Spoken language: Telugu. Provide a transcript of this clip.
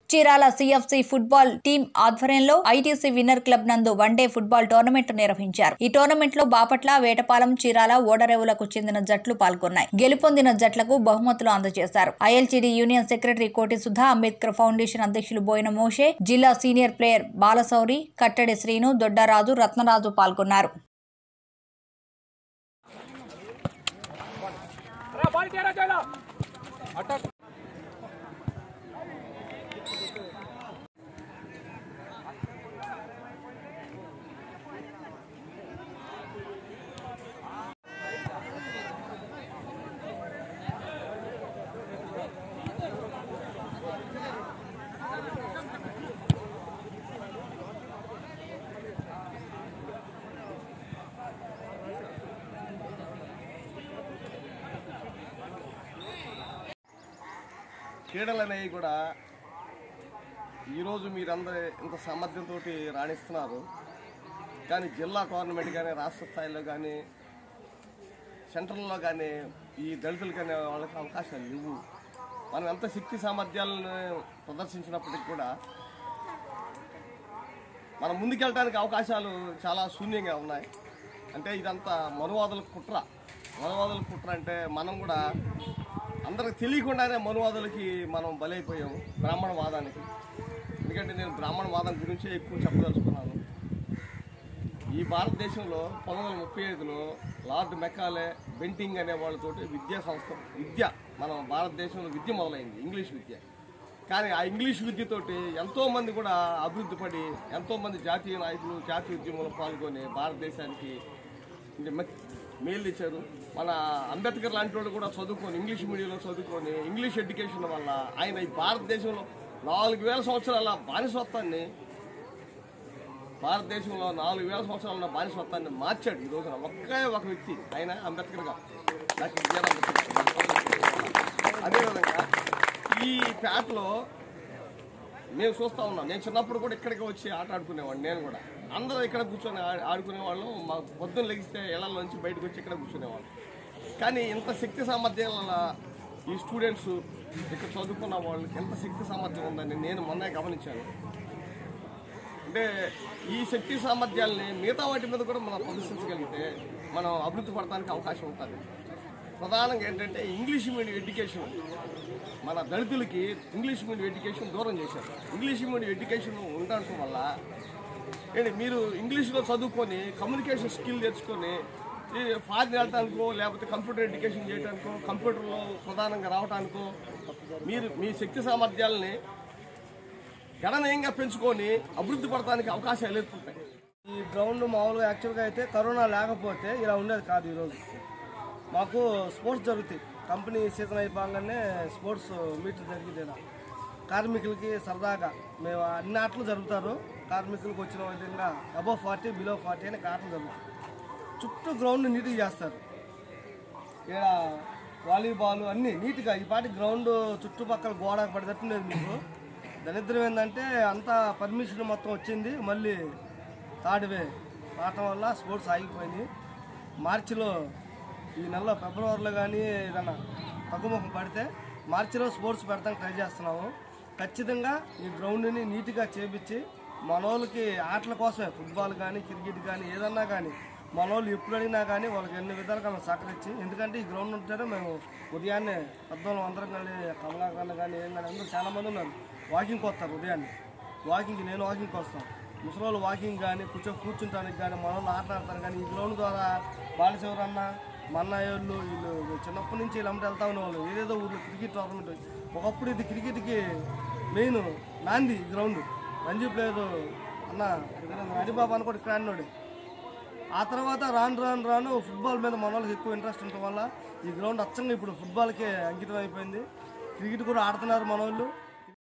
చీరాల సిఎఫ్సి ఫుట్బాల్ టీం ఆధ్వర్యంలో ఐటీసీ విన్నర్ క్లబ్ నందు వన్డే ఫుట్బాల్ టోర్నమెంట్ నిర్వహించారు ఈ టోర్నమెంట్ లో బాపట్ల వేటపాలెం చీరాల ఓడరేవులకు చెందిన జట్లు పాల్గొన్నాయి గెలుపొందిన జట్లకు బహుమతులు అందజేశారు ఐఎల్టీడీ యూనియన్ సెక్రటరీ కోటి సుధా అంబేద్కర్ ఫౌండేషన్ అధ్యక్షులు బోయిన మోషే జిల్లా సీనియర్ ప్లేయర్ బాలశౌరి కట్టడి శ్రీను దొడ్డరాజు రత్నరాజు పాల్గొన్నారు క్రీడలు అనేవి కూడా ఈరోజు మీరందరూ ఇంత సామర్థ్యంతో రాణిస్తున్నారు కానీ జిల్లా టోర్నమెంట్ కానీ రాష్ట్ర స్థాయిలో కానీ సెంట్రల్లో కానీ ఈ దళితులు కానీ వాళ్ళకి అవకాశాలు లేవు మనం ఎంత శక్తి సామర్థ్యాలను ప్రదర్శించినప్పటికీ కూడా మనం ముందుకెళ్ళడానికి అవకాశాలు చాలా శూన్యంగా ఉన్నాయి అంటే ఇదంతా మనువాదుల కుట్ర మనువాదుల కుట్ర అంటే మనం కూడా అందరికి తెలియకుండానే మనువాదులకి మనం బలైపోయాం బ్రాహ్మణవాదానికి ఎందుకంటే నేను బ్రాహ్మణవాదం గురించే ఎక్కువ చెప్పదలుచుకున్నాను ఈ భారతదేశంలో పంతొమ్మిది వందల ముప్పై ఐదులో లార్డ్ మెకాలే బెంటింగ్ అనే వాళ్ళతోటి విద్యా సంస్థ విద్య మన భారతదేశంలో విద్య మొదలైంది ఇంగ్లీష్ విద్య కానీ ఆ ఇంగ్లీష్ విద్యతోటి ఎంతోమంది కూడా అభివృద్ధి పడి ఎంతోమంది జాతీయ నాయకులు జాతీయ ఉద్యమంలో పాల్గొని భారతదేశానికి అంటే మె- మేలు తెచ్చారు మన అంబేద్కర్ లాంటి వాడు కూడా చదువుకొని ఇంగ్లీష్ మీడియంలో చదువుకొని ఇంగ్లీష్ ఎడ్యుకేషన్ వల్ల ఆయన ఈ భారతదేశంలో నాలుగు వేల సంవత్సరాల బానిసత్వాన్ని భారతదేశంలో నాలుగు వేల సంవత్సరాల ఉన్న బానిసత్వాన్ని మార్చాడు ఈ రోజున ఒకే ఒక వ్యక్తి ఆయన అంబేద్కర్ గారు డాక్టర్ బిఆర్ అంబేద్కర్ అదేవిధంగా ఈ పేటలో మేము చూస్తా ఉన్నాం నేను చిన్నప్పుడు కూడా ఇక్కడికి వచ్చి ఆట ఆడుకునేవాడిని నేను కూడా అందరూ ఇక్కడ కూర్చొని ఆ- ఆడుకునేవాళ్ళం మా పొద్దున్న లెగిస్తే ఇళ్ల నుంచి బయటకు వచ్చి ఇక్కడ కూర్చునేవాళ్ళం కానీ ఇంత శక్తి సామర్థ్యాల ఈ స్టూడెంట్స్ ఇక్కడ చదువుకున్న వాళ్ళకి ఎంత శక్తి సామర్థ్యం ఉందని నేను మొన్నే గమనించాను అంటే ఈ శక్తి సామర్థ్యాలని మిగతా వాటి మీద కూడా మనం ప్రదర్శించగలిగితే మనం అభివృద్ధి పడటానికి అవకాశం ఉంటుంది ప్రధానంగా ఏంటంటే ఇంగ్లీష్ మీడియం ఎడ్యుకేషన్ మన దళితులకి ఇంగ్లీష్ మీడియం ఎడ్యుకేషన్ దూరం చేశారు ఇంగ్లీష్ మీడియం ఎడ్యుకేషన్ ఉండటం వల్ల ఏంటి మీరు ఇంగ్లీష్లో చదువుకొని కమ్యూనికేషన్ స్కిల్ తెచ్చుకొని ఈ ఫారిన్ వెళ్ళటానికో లేకపోతే కంప్యూటర్ ఎడ్యుకేషన్ చేయడానికో కంప్యూటర్లో ప్రధానంగా రావడానికో మీరు మీ శక్తి సామర్థ్యాలని గణనీయంగా పెంచుకొని అభివృద్ధి పడటానికి అవకాశాలు ఏర్పడతాయి ఈ గ్రౌండ్ మామూలుగా యాక్చువల్గా అయితే కరోనా లేకపోతే ఇలా ఉండేది కాదు ఈరోజు మాకు స్పోర్ట్స్ జరుగుతాయి కంపెనీ సీజన్ అయిపోగానే స్పోర్ట్స్ మీట్ జరిగింది ఈడ. కార్మికులకి సరదాగా మేము అన్ని ఆటలు జరుపుతారు కార్మికులకు వచ్చిన విధంగా అబవ్ ఫార్టీ బిలో ఫార్టీ అని ఆటలు జరుగుతాయి చుట్టూ గ్రౌండ్ నీట్గా చేస్తారు ఇక్కడ వాలీబాల్ అన్నీ నీట్గా ఈ పాటి గ్రౌండ్ చుట్టుపక్కల గోడ పడేటట్టు లేదు మీకు దరిద్రం ఏంటంటే అంతా పర్మిషన్ మొత్తం వచ్చింది మళ్ళీ తాడివే రావటం వల్ల స్పోర్ట్స్ ఆగిపోయింది మార్చిలో ఈ నెలలో ఫిబ్రవరిలో కానీ ఏదైనా తగ్గుముఖం పడితే మార్చిలో స్పోర్ట్స్ పెడతానికి ట్రై చేస్తున్నాము ఖచ్చితంగా ఈ గ్రౌండ్ని నీట్గా చేపించి మనోళ్ళకి ఆటల కోసమే ఫుట్బాల్ కానీ క్రికెట్ కానీ ఏదన్నా కానీ మనోళ్ళు ఎప్పుడు అడిగినా కానీ వాళ్ళకి ఎన్ని విధాలుగా మేము సహకరించి ఎందుకంటే ఈ గ్రౌండ్ ఉంటేనే మేము ఉదయాన్నే పెద్దవాళ్ళం అందరం కానీ కమలాకరణ కానీ ఏం కానీ అందరూ చాలా మంది ఉన్నారు వాకింగ్కి వస్తారు ఉదయాన్నే వాకింగ్కి నేను వాకింగ్కి వస్తాం ముసలోళ్ళు వాకింగ్ కానీ కూర్చో కూర్చుంటానికి కానీ మనోళ్ళు ఆట ఆడతారు కానీ ఈ గ్రౌండ్ ద్వారా బాలశివరన్న మన్నయ్యోళ్ళు వీళ్ళు చిన్నప్పటి నుంచి వీళ్ళు వెళ్తా ఉండేవాళ్ళు ఏదేదో ఊర్లో క్రికెట్ టోర్నమెంట్ ఒకప్పుడు ఇది క్రికెట్కి మెయిన్ నాంది ఈ గ్రౌండ్ రంజీ ప్లేయర్ అన్న హరిబాబు అని కూడా ఇక్కడ ఆడినోడే ఆ తర్వాత రాను రాను రాను ఫుట్బాల్ మీద మన వాళ్ళకి ఎక్కువ ఇంట్రెస్ట్ ఉండటం వల్ల ఈ గ్రౌండ్ అచ్చంగా ఇప్పుడు ఫుట్బాల్కే అంకితం అయిపోయింది క్రికెట్ కూడా ఆడుతున్నారు మన వాళ్ళు